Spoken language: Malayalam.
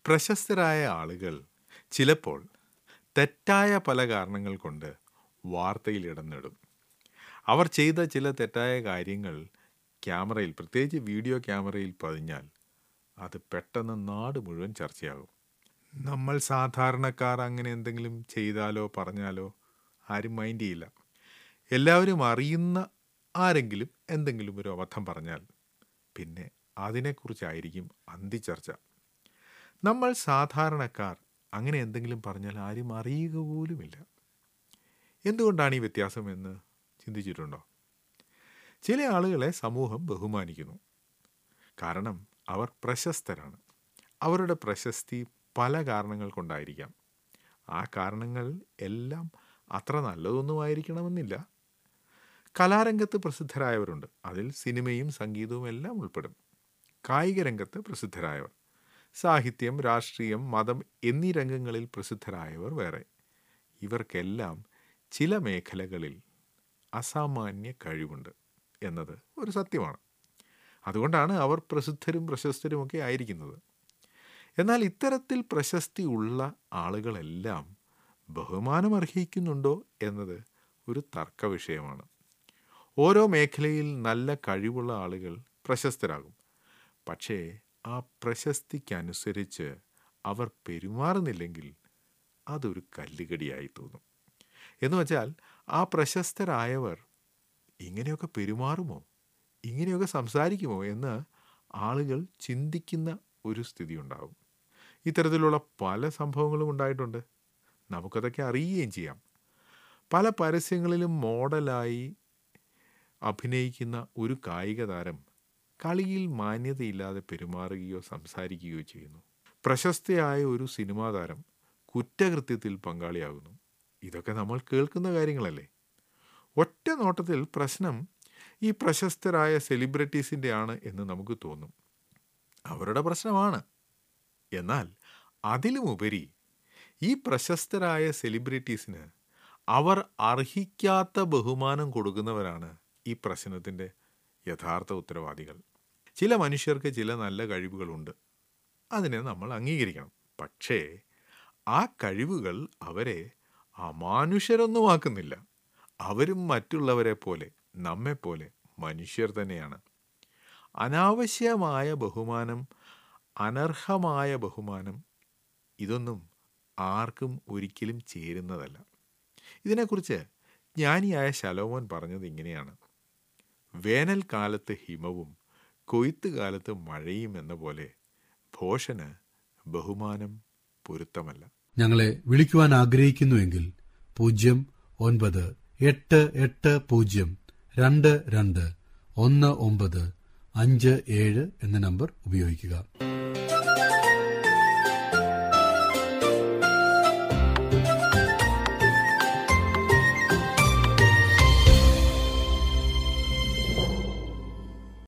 പ്രശസ്തരായ ആളുകൾ ചിലപ്പോൾ തെറ്റായ പല കാരണങ്ങൾ കൊണ്ട് വാർത്തയിൽ ഇടം നേടും അവർ ചെയ്ത ചില തെറ്റായ കാര്യങ്ങൾ ക്യാമറയിൽ പ്രത്യേകിച്ച് വീഡിയോ ക്യാമറയിൽ പതിഞ്ഞാൽ അത് പെട്ടെന്ന് നാട് മുഴുവൻ ചർച്ചയാകും നമ്മൾ സാധാരണക്കാർ അങ്ങനെ എന്തെങ്കിലും ചെയ്താലോ പറഞ്ഞാലോ ആരും മൈൻഡ് ചെയ്യില്ല എല്ലാവരും അറിയുന്ന ആരെങ്കിലും എന്തെങ്കിലും ഒരു അബദ്ധം പറഞ്ഞാൽ പിന്നെ അതിനെക്കുറിച്ചായിരിക്കും അന്തിച്ചർച്ച നമ്മൾ സാധാരണക്കാർ അങ്ങനെ എന്തെങ്കിലും പറഞ്ഞാൽ ആരും അറിയുക പോലുമില്ല എന്തുകൊണ്ടാണ് ഈ വ്യത്യാസം എന്ന് ചിന്തിച്ചിട്ടുണ്ടോ ചില ആളുകളെ സമൂഹം ബഹുമാനിക്കുന്നു കാരണം അവർ പ്രശസ്തരാണ് അവരുടെ പ്രശസ്തി പല കാരണങ്ങൾ കൊണ്ടായിരിക്കാം ആ കാരണങ്ങൾ എല്ലാം അത്ര നല്ലതൊന്നും ആയിരിക്കണമെന്നില്ല കലാരംഗത്ത് പ്രസിദ്ധരായവരുണ്ട് അതിൽ സിനിമയും സംഗീതവും എല്ലാം ഉൾപ്പെടും കായിക രംഗത്ത് പ്രസിദ്ധരായവർ സാഹിത്യം രാഷ്ട്രീയം മതം എന്നീ രംഗങ്ങളിൽ പ്രസിദ്ധരായവർ വേറെ ഇവർക്കെല്ലാം ചില മേഖലകളിൽ അസാമാന്യ കഴിവുണ്ട് എന്നത് ഒരു സത്യമാണ് അതുകൊണ്ടാണ് അവർ പ്രസിദ്ധരും പ്രശസ്തരുമൊക്കെ ആയിരിക്കുന്നത് എന്നാൽ ഇത്തരത്തിൽ പ്രശസ്തി ഉള്ള ആളുകളെല്ലാം ബഹുമാനം അർഹിക്കുന്നുണ്ടോ എന്നത് ഒരു തർക്ക വിഷയമാണ് ഓരോ മേഖലയിൽ നല്ല കഴിവുള്ള ആളുകൾ പ്രശസ്തരാകും പക്ഷേ ആ പ്രശസ്തിക്കനുസരിച്ച് അവർ പെരുമാറുന്നില്ലെങ്കിൽ അതൊരു കല്ലുകടിയായി തോന്നും എന്ന് വച്ചാൽ ആ പ്രശസ്തരായവർ ഇങ്ങനെയൊക്കെ പെരുമാറുമോ ഇങ്ങനെയൊക്കെ സംസാരിക്കുമോ എന്ന് ആളുകൾ ചിന്തിക്കുന്ന ഒരു സ്ഥിതി ഉണ്ടാകും ഇത്തരത്തിലുള്ള പല സംഭവങ്ങളും ഉണ്ടായിട്ടുണ്ട് നമുക്കതൊക്കെ അറിയുകയും ചെയ്യാം പല പരസ്യങ്ങളിലും മോഡലായി അഭിനയിക്കുന്ന ഒരു കായിക താരം കളിയിൽ മാന്യതയില്ലാതെ പെരുമാറുകയോ സംസാരിക്കുകയോ ചെയ്യുന്നു പ്രശസ്തയായ ഒരു സിനിമാ താരം കുറ്റകൃത്യത്തിൽ പങ്കാളിയാകുന്നു ഇതൊക്കെ നമ്മൾ കേൾക്കുന്ന കാര്യങ്ങളല്ലേ ഒറ്റ നോട്ടത്തിൽ പ്രശ്നം ഈ പ്രശസ്തരായ സെലിബ്രിറ്റീസിൻ്റെ ആണ് എന്ന് നമുക്ക് തോന്നും അവരുടെ പ്രശ്നമാണ് എന്നാൽ അതിലുമുപരി ഈ പ്രശസ്തരായ സെലിബ്രിറ്റീസിന് അവർ അർഹിക്കാത്ത ബഹുമാനം കൊടുക്കുന്നവരാണ് ഈ പ്രശ്നത്തിൻ്റെ യഥാർത്ഥ ഉത്തരവാദികൾ ചില മനുഷ്യർക്ക് ചില നല്ല കഴിവുകളുണ്ട് അതിനെ നമ്മൾ അംഗീകരിക്കണം പക്ഷേ ആ കഴിവുകൾ അവരെ അമാനുഷ്യരൊന്നുമാക്കുന്നില്ല അവരും മറ്റുള്ളവരെ പോലെ നമ്മെപ്പോലെ മനുഷ്യർ തന്നെയാണ് അനാവശ്യമായ ബഹുമാനം അനർഹമായ ബഹുമാനം ഇതൊന്നും ആർക്കും ഒരിക്കലും ചേരുന്നതല്ല ഇതിനെക്കുറിച്ച് ജ്ഞാനിയായ ശലോമോൻ പറഞ്ഞത് ഇങ്ങനെയാണ് വേനൽക്കാലത്ത് ഹിമവും കൊയ്ത്ത് കാലത്ത് മഴയും എന്ന പോലെ ഭോഷന് ബഹുമാനം പൊരുത്തമല്ല ഞങ്ങളെ വിളിക്കുവാൻ ആഗ്രഹിക്കുന്നുവെങ്കിൽ പൂജ്യം ഒൻപത് എട്ട് എട്ട് പൂജ്യം രണ്ട് രണ്ട് ഒന്ന് ഒമ്പത് അഞ്ച് ഏഴ് എന്ന നമ്പർ ഉപയോഗിക്കുക